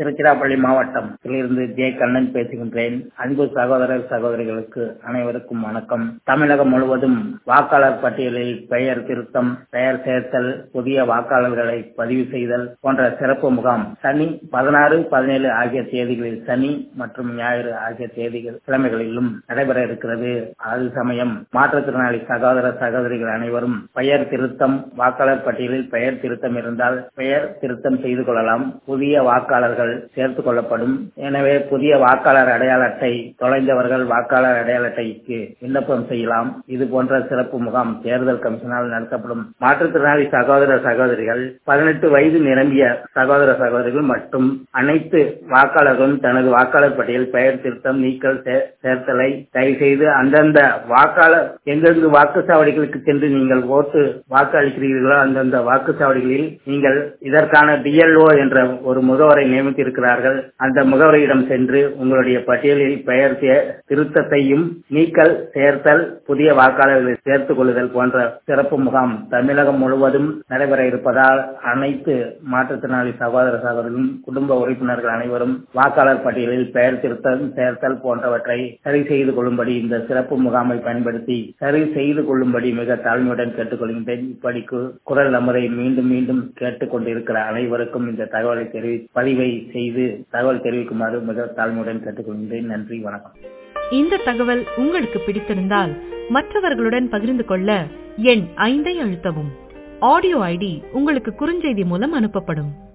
திருச்சிராப்பள்ளி மாவட்டம் இருந்து ஜே கண்ணன் பேசுகின்றேன் அன்பு சகோதரர் சகோதரிகளுக்கு அனைவருக்கும் வணக்கம் தமிழகம் முழுவதும் வாக்காளர் பட்டியலில் பெயர் திருத்தம் பெயர் சேர்த்தல் புதிய வாக்காளர்களை பதிவு செய்தல் போன்ற சிறப்பு முகாம் சனி பதினாறு பதினேழு ஆகிய தேதிகளில் சனி மற்றும் ஞாயிறு ஆகிய தேதிகள் கிழமைகளிலும் நடைபெற இருக்கிறது அது சமயம் மாற்றுத்திறனாளி சகோதர சகோதரிகள் அனைவரும் பெயர் திருத்தம் வாக்காளர் பட்டியலில் பெயர் திருத்தம் இருந்தால் பெயர் திருத்தம் செய்து கொள்ளலாம் புதிய வாக்காளர்கள் சேர்த்துக் கொள்ளப்படும் எனவே புதிய வாக்காளர் அடையாள அட்டை தொலைந்தவர்கள் வாக்காளர் அடையாள அட்டைக்கு விண்ணப்பம் செய்யலாம் இது போன்ற சிறப்பு முகாம் தேர்தல் கமிஷனால் நடத்தப்படும் மாற்றுத்திறனாளி சகோதர சகோதரிகள் பதினெட்டு வயது நிரம்பிய சகோதர சகோதரிகள் மற்றும் அனைத்து வாக்காளர்களும் தனது வாக்காளர் பட்டியல் பெயர் திருத்தம் நீக்கல் சேர்த்தலை தயவு செய்து அந்தந்த வாக்காளர் எங்கெங்கு வாக்குச்சாவடிகளுக்கு சென்று நீங்கள் ஓட்டு வாக்கு அளிக்கிறீர்களோ அந்தந்த வாக்குச்சாவடிகளில் நீங்கள் இதற்கான டிஎல்ஓ என்ற ஒரு முகவரை நியமித்திருக்கிறார்கள் அந்த முகவரியிடம் சென்று உங்களுடைய பட்டியலில் பெயர் திருத்தத்தையும் நீக்கல் சேர்த்தல் புதிய வாக்காளர்களை சேர்த்துக் கொள்ளுதல் போன்ற சிறப்பு முகாம் தமிழகம் முழுவதும் நடைபெற இருப்பதால் அனைத்து மாற்றுத்திறனாளி சகோதர சகோதரர்களும் குடும்ப உறுப்பினர்கள் அனைவரும் வாக்காளர் பட்டியலில் பெயர் திருத்தம் சேர்த்தல் போன்றவற்றை சரி செய்து கொள்ளும்படி இந்த சிறப்பு முகாமை பயன்படுத்தி சரி செய்து கொள்ளும்படி மிக தாழ்மையுடன் கேட்டுக்கொள்கின்றேன் இப்படிக்கு குரல் நமதை மீண்டும் மீண்டும் கேட்டுக் கொண்டிருக்கிற அனைவருக்கும் இந்த தகவலை தெரிவி பதிவை செய்து தகவல் தெரிவிக்குமாறு மிக தாழ்மையுடன் கேட்டுக்கொள்கின்றேன் நன்றி வணக்கம் இந்த தகவல் உங்களுக்கு பிடித்திருந்தால் மற்றவர்களுடன் பகிர்ந்து கொள்ள எண் ஐந்தை அழுத்தவும் ஆடியோ ஐடி உங்களுக்கு குறுஞ்செய்தி மூலம் அனுப்பப்படும்